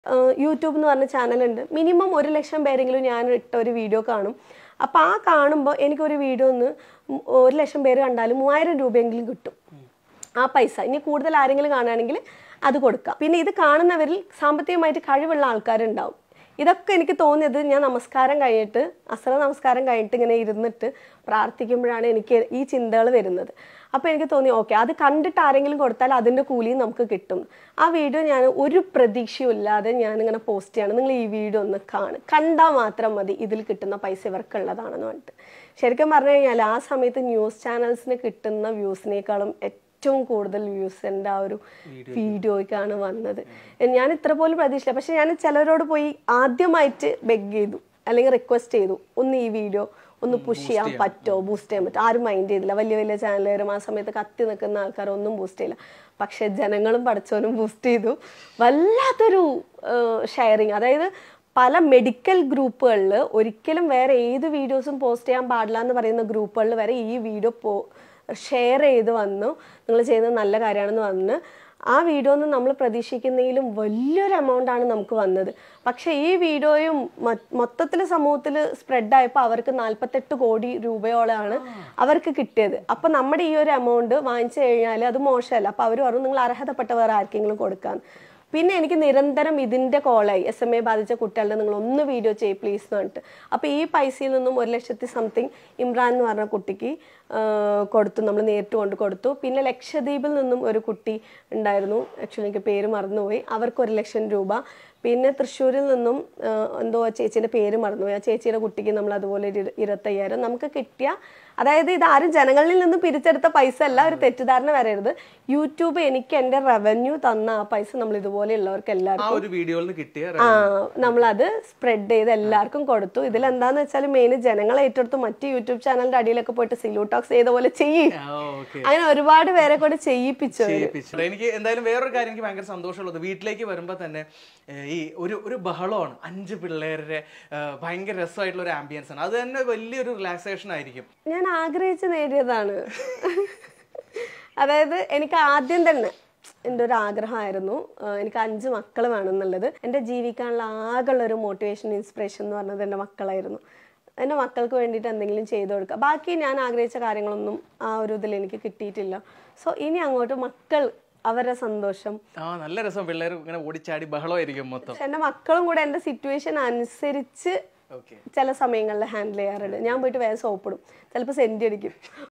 YouTube എന്ന് പറഞ്ഞ ചാനലുണ്ട് മിനിമം ഒരു ലക്ഷം പേരെങ്കിലും ഞാൻ ഇട്ട ഒരു വീഡിയോ കാണും അപ്പോൾ ആ കാണുമ്പോൾ എനിക്കൊരു വീഡിയോ ഒന്ന് ഒരു ലക്ഷം പേര് കണ്ടാലും മൂവായിരം രൂപയെങ്കിലും കിട്ടും ആ പൈസ ഇനി കൂടുതൽ ആരെങ്കിലും കാണുകയാണെങ്കിൽ അത് കൊടുക്കാം പിന്നെ ഇത് കാണുന്നവരിൽ സാമ്പത്തികമായിട്ട് കഴിവുള്ള ആൾക്കാരുണ്ടാവും ഇതൊക്കെ എനിക്ക് തോന്നിയത് ഞാൻ നമസ്കാരം കഴിഞ്ഞിട്ട് അസറ നമസ്കാരം കഴിഞ്ഞിട്ട് ഇങ്ങനെ ഇരുന്നിട്ട് പ്രാർത്ഥിക്കുമ്പോഴാണ് എനിക്ക് ഈ ചിന്തകൾ വരുന്നത് അപ്പോൾ എനിക്ക് തോന്നി ഓക്കെ അത് കണ്ടിട്ട് ആരെങ്കിലും കൊടുത്താൽ അതിൻ്റെ കൂലിയും നമുക്ക് കിട്ടും ആ വീഡിയോ ഞാൻ ഒരു പ്രതീക്ഷയും ഇല്ലാതെ ഞാനിങ്ങനെ പോസ്റ്റ് ചെയ്യാണ് നിങ്ങൾ ഈ വീഡിയോ ഒന്ന് കാണ് കണ്ടാൽ മാത്രം മതി ഇതിൽ കിട്ടുന്ന പൈസ ഇവർക്കുള്ളതാണെന്ന് പറഞ്ഞിട്ട് ശരിക്കും പറഞ്ഞു കഴിഞ്ഞാൽ ആ സമയത്ത് ന്യൂസ് ചാനൽസിന് കിട്ടുന്ന വ്യൂസിനേക്കാളും ഏറ്റവും കൂടുതൽ വ്യൂസ് എൻ്റെ ആ ഒരു വീഡിയോയ്ക്കാണ് വന്നത് ഞാൻ ഇത്ര പോലും പ്രതീക്ഷിച്ചില്ല പക്ഷെ ഞാൻ ചിലരോട് പോയി ആദ്യമായിട്ട് ബെഗ് ചെയ്തു അല്ലെങ്കിൽ റിക്വസ്റ്റ് ചെയ്തു ഒന്ന് ഈ വീഡിയോ ഒന്ന് പുഷ് ചെയ്യാൻ പറ്റുമോ ബൂസ്റ്റ് ചെയ്യാൻ പറ്റുമോ ആരും മൈൻഡ് ചെയ്തില്ല വലിയ വലിയ ചാനലുകാരും ആ സമയത്ത് കത്തി നിൽക്കുന്ന ആൾക്കാർ ഒന്നും ബൂസ്റ്റ് ചെയ്യില്ല പക്ഷെ ജനങ്ങളും പഠിച്ചവനും ബൂസ്റ്റ് ചെയ്തു വല്ലാത്തൊരു ഷെയറിങ് അതായത് പല മെഡിക്കൽ ഗ്രൂപ്പുകളിൽ ഒരിക്കലും വേറെ ഏത് വീഡിയോസും പോസ്റ്റ് ചെയ്യാൻ പാടില്ല എന്ന് പറയുന്ന ഗ്രൂപ്പുകളിൽ വരെ ഈ വീഡിയോ പോ ഷെയർ ചെയ്ത് വന്നു നിങ്ങൾ ചെയ്യുന്നത് നല്ല കാര്യമാണെന്ന് വന്ന് ആ വീഡിയോ ഒന്നും നമ്മൾ പ്രതീക്ഷിക്കുന്നതിലും വലിയൊരു എമൗണ്ട് ആണ് നമുക്ക് വന്നത് പക്ഷേ ഈ വീഡിയോയും മൊത്തത്തിൽ സമൂഹത്തിൽ സ്പ്രെഡായപ്പോൾ അവർക്ക് നാൽപ്പത്തെട്ട് കോടി രൂപയോളമാണ് അവർക്ക് കിട്ടിയത് അപ്പം നമ്മുടെ ഈ ഒരു എമൗണ്ട് വാങ്ങിച്ചു കഴിഞ്ഞാൽ അത് മോശമല്ല അപ്പോൾ അവർ പറഞ്ഞു നിങ്ങൾ അർഹതപ്പെട്ട വേറെ ആർക്കെങ്കിലും കൊടുക്കാൻ പിന്നെ എനിക്ക് നിരന്തരം ഇതിന്റെ കോളായി എസ് എം എ ബാധിച്ച കുട്ടികളുടെ നിങ്ങൾ ഒന്ന് വീഡിയോ ചെയ്യ് പ്ലീസ് എന്ന് പറഞ്ഞിട്ട് അപ്പോൾ ഈ പൈസയിൽ നിന്നും ഒരു ലക്ഷത്തി സംതിങ് ഇമ്രാൻ എന്ന് പറഞ്ഞ കുട്ടിക്ക് ആ, കൊടുത്തു നമ്മൾ നേരിട്ട് കൊണ്ട് കൊടുത്തു പിന്നെ ലക്ഷദ്വീപിൽ നിന്നും ഒരു കുട്ടി ഉണ്ടായിരുന്നു ആക്ച്വലി എനിക്ക് പേര് മറന്നുപോയി അവർക്ക് ഒരു ലക്ഷം രൂപ പിന്നെ തൃശ്ശൂരിൽ നിന്നും ആ, എന്തോ ആ ചേച്ചീൻ്റെ പേര് മറന്നുപോയി ആ ചേച്ചിയുടെ കുട്ടിക്ക് നമ്മൾ അതുപോലെ ഒരു ഇരു- ഇരുപത്തയ്യായിരം നമുക്ക് കിട്ടിയ അതായത് ഇത് ആരും ജനങ്ങളിൽ നിന്ന് പിരിച്ചെടുത്ത പൈസ അല്ല ഒരു തെറ്റിദ്ധാരണ വരരുത് യൂട്യൂബ് എനിക്ക് എൻ്റെ റവന്യൂ തന്ന ആ പൈസ നമ്മൾ ഇതുപോലെയുള്ളവർക്ക് ആ എല്ലാവർക്കും ഒരു വീഡിയോയിൽ നിന്ന് കിട്ടിയ ആ നമ്മളത് സ്പ്രെഡ് ചെയ്ത് എല്ലാവർക്കും കൊടുത്തു ഇതിൽ എന്താന്ന് വെച്ചാൽ മെയിൻ ജനങ്ങളെ ഏറ്റെടുത്ത് മറ്റ് യൂട്യൂബ് ചാനലിന്റെ അടിയിലൊക്കെ പോയിട്ട് സിലൂ ടോക്സ് ചെയ്ത പോലെ ചെയ്യും ഓക്കെ അങ്ങനെ ഒരുപാട് പേരെ കൊണ്ട് ചെയ്യിപ്പിച്ചു അവര്. ചെയ്യിപ്പിച്ചു എനിക്ക് എന്തായാലും വേറൊരു കാര്യം എനിക്ക് ഭയങ്കര സന്തോഷമുള്ളത് വീട്ടിലേക്ക് വരുമ്പോൾ തന്നെ ഏഹ്, ഈ ഒരു ഒരു ബഹളമാണ് അഞ്ച് പിള്ളേരുടെ ഏഹ്, ഭയങ്കര രസമായിട്ടുള്ള ഒരു ആംബിയൻസ് ആണ് അത് തന്നെ വലിയൊരു റിലാക്സേഷൻ ആയിരിക്കും ഞാൻ ആഗ്രഹിച്ച് നേടിയതാണ് അതായത് എനിക്ക് ആദ്യം തന്നെ എൻ്റെ ഒരു ആഗ്രഹമായിരുന്നു ആ, എനിക്ക് അഞ്ച് മക്കൾ വേണമെന്നുള്ളത് എൻ്റെ ജീവിക്കാനുള്ള ആകെയുള്ള ഒരു മോട്ടിവേഷൻ ഇൻസ്പിറേഷൻ എന്ന് പറഞ്ഞത് എൻ്റെ മക്കളായിരുന്നു എൻ്റെ മക്കൾക്ക് വേണ്ടിയിട്ട് എന്തെങ്കിലും ചെയ്തു കൊടുക്കുക ബാക്കി ഞാൻ ആഗ്രഹിച്ച കാര്യങ്ങളൊന്നും ആ ഒരു ഇതിൽ എനിക്ക് കിട്ടിയിട്ടില്ല സോ ഇനി അങ്ങോട്ട് മക്കൾ അവരുടെ സന്തോഷം ആ നല്ല രസം പിള്ളേർ ഇങ്ങനെ ഓടിച്ചാടി ബഹളമായിരിക്കും മൊത്തം പക്ഷെ എൻ്റെ മക്കളും കൂടെ എൻ്റെ സിറ്റുവേഷൻ അനുസരിച്ച് ഓക്കെ ചില സമയങ്ങളിൽ ഹാൻഡിൽ ചെയ്യാറുണ്ട് ഞാൻ പോയിട്ട് വേഗം സോപ്പിടും ചിലപ്പോൾ സെൻറ്റി അടിക്കും